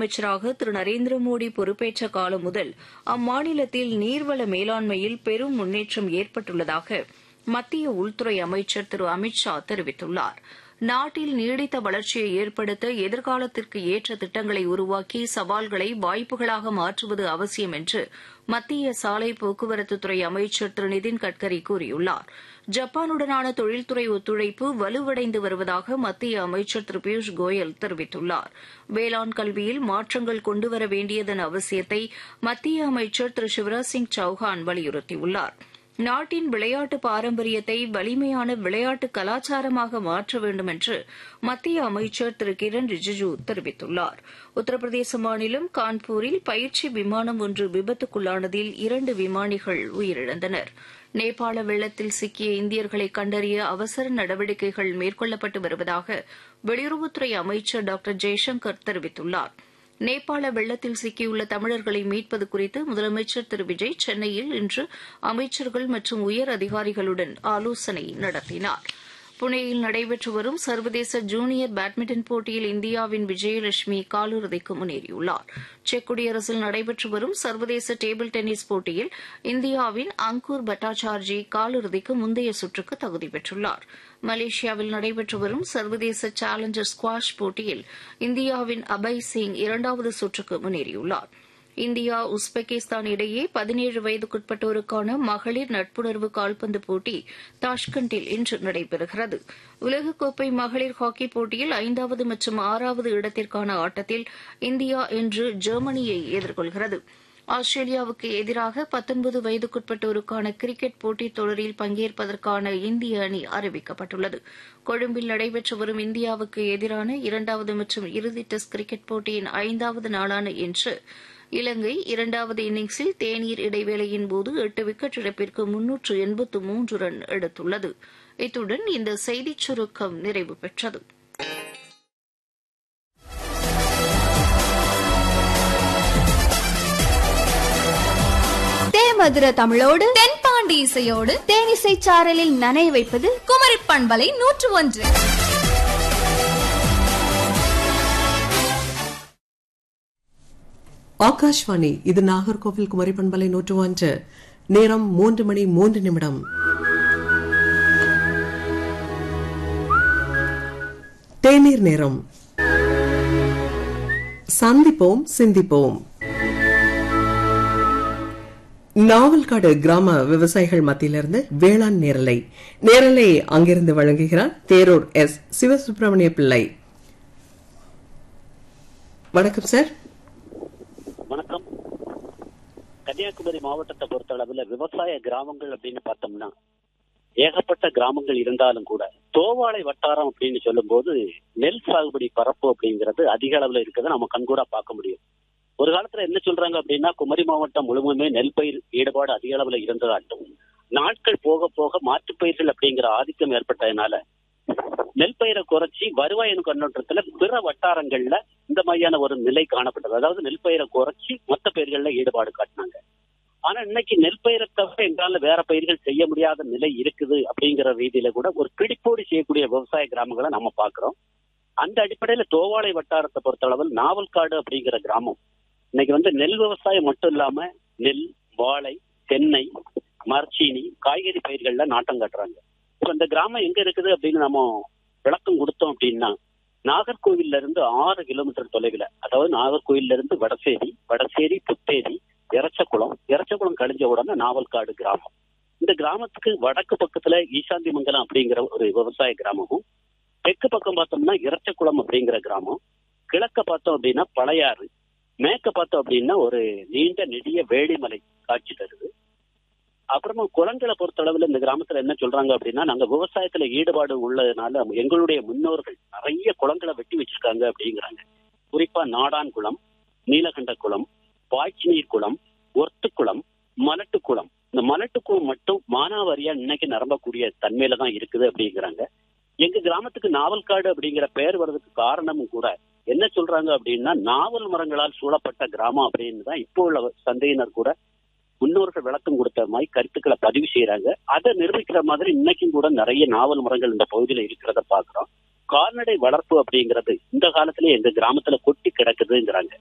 முதலமைச்சராக திரு நரேந்திர மோடி பொறுப்பேற்ற காலம் முதல் அம்மாநிலத்தில் நீர்வள மேலாண்மையில் பெரும் முன்னேற்றம் ஏற்பட்டுள்ளதாக மத்திய உள்துறை அமைச்சர் திரு அமித் ஷா தெரிவித்துள்ளார் நாட்டில் நீடித்த வளர்ச்சியை ஏற்படுத்த எதிர்காலத்திற்கு ஏற்ற திட்டங்களை உருவாக்கி சவால்களை வாய்ப்புகளாக மாற்றுவது அவசியம் என்று மத்திய சாலை போக்குவரத்துத்துறை அமைச்சர் திரு நிதின் கட்கரி கூறியுள்ளார் ஜப்பானுடனான தொழில்துறை ஒத்துழைப்பு வலுவடைந்து வருவதாக மத்திய அமைச்சர் திரு பியூஷ் கோயல் தெரிவித்துள்ளார் வேளாண் கல்வியில் மாற்றங்கள் கொண்டுவர வேண்டியதன் அவசியத்தை மத்திய அமைச்சர் திரு சிவராஜ் சிங் சௌஹான் வலியுறுத்தியுள்ளாா் நாட்டின் விளையாட்டு பாரம்பரியத்தை வலிமையான விளையாட்டு கலாச்சாரமாக மாற்ற வேண்டும் என்று மத்திய அமைச்சர் திரு கிரண் ரிஜிஜு தெரிவித்துள்ளார் உத்தரப்பிரதேச மாநிலம் கான்பூரில் பயிற்சி விமானம் ஒன்று விபத்துக்குள்ளானதில் இரண்டு விமானிகள் உயிரிழந்தனர் நேபாள வெள்ளத்தில் சிக்கிய இந்தியர்களை கண்டறிய அவசர நடவடிக்கைகள் மேற்கொள்ளப்பட்டு வருவதாக வெளியுறவுத்துறை அமைச்சர் டாக்டர் ஜெய்சங்கர் தெரிவித்துள்ளாா் நேபாள வெள்ளத்தில் சிக்கியுள்ள தமிழர்களை மீட்பது குறித்து முதலமைச்சர் திரு விஜய் சென்னையில் இன்று அமைச்சர்கள் மற்றும் உயர் அதிகாரிகளுடன் ஆலோசனை நடத்தினார் புனேயில் நடைபெற்று வரும் சர்வதேச ஜூனியர் பேட்மிண்டன் போட்டியில் இந்தியாவின் விஜயலட்சுமி காலிறுதிக்கு முன்னேறியுள்ளார் செக் குடியரசில் நடைபெற்று வரும் சர்வதேச டேபிள் டென்னிஸ் போட்டியில் இந்தியாவின் அங்கூர் பட்டாச்சார்ஜி காலிறுதிக்கு முந்தைய சுற்றுக்கு தகுதி பெற்றுள்ளார் மலேசியாவில் நடைபெற்று வரும் சர்வதேச சேலஞ்சர் ஸ்குவாஷ் போட்டியில் இந்தியாவின் அபய் சிங் இரண்டாவது சுற்றுக்கு முன்னேறியுள்ளார் இந்தியா உஸ்பெகிஸ்தான் இடையே பதினேழு வயதுக்குட்பட்டோருக்கான மகளிர் நட்புணர்வு கால்பந்து போட்டி தாஷ்கண்டில் இன்று நடைபெறுகிறது உலகக்கோப்பை மகளிர் ஹாக்கி போட்டியில் ஐந்தாவது மற்றும் ஆறாவது இடத்திற்கான ஆட்டத்தில் இந்தியா இன்று ஜெர்மனியை எதிர்கொள்கிறது ஆஸ்திரேலியாவுக்கு எதிராக பத்தொன்பது வயதுக்குட்பட்டோருக்கான கிரிக்கெட் போட்டித் தொடரில் பங்கேற்பதற்கான இந்திய அணி அறிவிக்கப்பட்டுள்ளது கொழும்பில் நடைபெற்று வரும் இந்தியாவுக்கு எதிரான இரண்டாவது மற்றும் இறுதி டெஸ்ட் கிரிக்கெட் போட்டியின் ஐந்தாவது நாளான இன்று இலங்கை இரண்டாவது இன்னிங்ஸில் தேநீர் இடைவேளையின் போது எட்டு விக்கெட் இழப்பிற்கு முன்னூற்று எண்பத்து மூன்று ரன் எடுத்துள்ளது இத்துடன் இந்த செய்திச் சுருக்கம் நிறைவு பெற்றது தேமதுர தமிழோடு தென்பாண்டி இசையோடு தேனிசை சாரலில் நனைய வைப்பது குமரி பண்பலை நூற்று ஒன்று ஆகாஷ்வாணி இது நாகர்கோவில் குமரி பண்பலை நூற்று ஒன்று நேரம் மூன்று மணி மூன்று நிமிடம் தேநீர் நேரம் சந்திப்போம் சிந்திப்போம் நாவல்காடு கிராம விவசாயிகள் மத்தியிலிருந்து வேளாண் நேரலை நேரலை அங்கிருந்து வழங்குகிறார் தேரூர் எஸ் சிவசுப்பிரமணிய பிள்ளை வணக்கம் சார் வணக்கம் கன்னியாகுமரி மாவட்டத்தை பொறுத்தளவுல விவசாய கிராமங்கள் அப்படின்னு பார்த்தோம்னா ஏகப்பட்ட கிராமங்கள் இருந்தாலும் கூட தோவாளை வட்டாரம் அப்படின்னு சொல்லும்போது நெல் சாகுபடி பரப்பு அப்படிங்கிறது அதிக அளவுல இருக்கிறத நம்ம கண்கூடா பார்க்க முடியும் ஒரு காலத்துல என்ன சொல்றாங்க அப்படின்னா குமரி மாவட்டம் முழுவதுமே நெல் பயிர் ஈடுபாடு அதிக அளவுல இருந்ததாட்டும் நாட்கள் போக போக மாற்றுப் பயிர்கள் அப்படிங்கிற ஆதிக்கம் ஏற்பட்டதுனால நெல் பயிரை குறைச்சி வருவாயின் கண்ணோட்டத்துல பிற வட்டாரங்கள்ல இந்த மாதிரியான ஒரு நிலை காணப்பட்டது அதாவது நெல் பயிரை குறைச்சி மொத்த பயிர்கள்ல ஈடுபாடு காட்டினாங்க ஆனா இன்னைக்கு நெல் பயிரை தவிர எங்களால வேற பயிர்கள் செய்ய முடியாத நிலை இருக்குது அப்படிங்கிற ரீதியில கூட ஒரு பிடிப்போடு செய்யக்கூடிய விவசாய கிராமங்களை நம்ம பாக்குறோம் அந்த அடிப்படையில தோவாளை வட்டாரத்தை பொறுத்தளவில் நாவல்காடு அப்படிங்கிற கிராமம் இன்னைக்கு வந்து நெல் விவசாயம் மட்டும் இல்லாம நெல் வாழை தென்னை மரச்சீனி காய்கறி பயிர்கள்ல நாட்டம் காட்டுறாங்க இப்ப இந்த கிராமம் எங்க இருக்குது அப்படின்னு நம்ம விளக்கம் கொடுத்தோம் அப்படின்னா நாகர்கோவில்ல இருந்து ஆறு கிலோமீட்டர் தொலைவில் அதாவது நாகர்கோவில்ல இருந்து வடசேரி வடசேரி புத்தேரி எரச்சக்குளம் எரச்சக்குளம் கழிஞ்ச உடனே நாவல்காடு கிராமம் இந்த கிராமத்துக்கு வடக்கு பக்கத்துல ஈசாந்தி மங்கலம் அப்படிங்கிற ஒரு விவசாய கிராமமும் தெற்கு பக்கம் பார்த்தோம்னா இறச்சக்குளம் அப்படிங்கிற கிராமம் கிழக்க பார்த்தோம் அப்படின்னா பழையாறு மேற்க பார்த்தோம் அப்படின்னா ஒரு நீண்ட நெடிய வேலிமலை காட்சி தருது அப்புறமா குளங்களை பொறுத்தளவுல இந்த கிராமத்துல என்ன சொல்றாங்க அப்படின்னா நாங்க விவசாயத்துல ஈடுபாடு உள்ளதுனால எங்களுடைய முன்னோர்கள் நிறைய குளங்களை வெட்டி வச்சிருக்காங்க அப்படிங்கிறாங்க குறிப்பா நாடான் குளம் நீலகண்ட குளம் பாய்ச்சிநீர் குளம் ஒர்த்து குளம் மலட்டு குளம் இந்த மலட்டு குளம் மட்டும் மானாவாரியா இன்னைக்கு நிரம்பக்கூடிய தன்மையில தான் இருக்குது அப்படிங்கிறாங்க எங்க கிராமத்துக்கு நாவல்காடு அப்படிங்கிற பெயர் வர்றதுக்கு காரணமும் கூட என்ன சொல்றாங்க அப்படின்னா நாவல் மரங்களால் சூழப்பட்ட கிராமம் அப்படின்னு தான் இப்போ உள்ள சந்தையினர் கூட முன்னோர்கள் விளக்கம் கொடுத்த மாதிரி கருத்துக்களை பதிவு செய்யறாங்க அதை நிரூபிக்கிற மாதிரி இன்னைக்கும் கூட நிறைய நாவல் மரங்கள் இந்த பகுதியில இருக்கிறத பாக்குறோம் கால்நடை வளர்ப்பு அப்படிங்கிறது இந்த காலத்துல எங்க கிராமத்துல கொட்டி கிடக்குதுங்கிறாங்க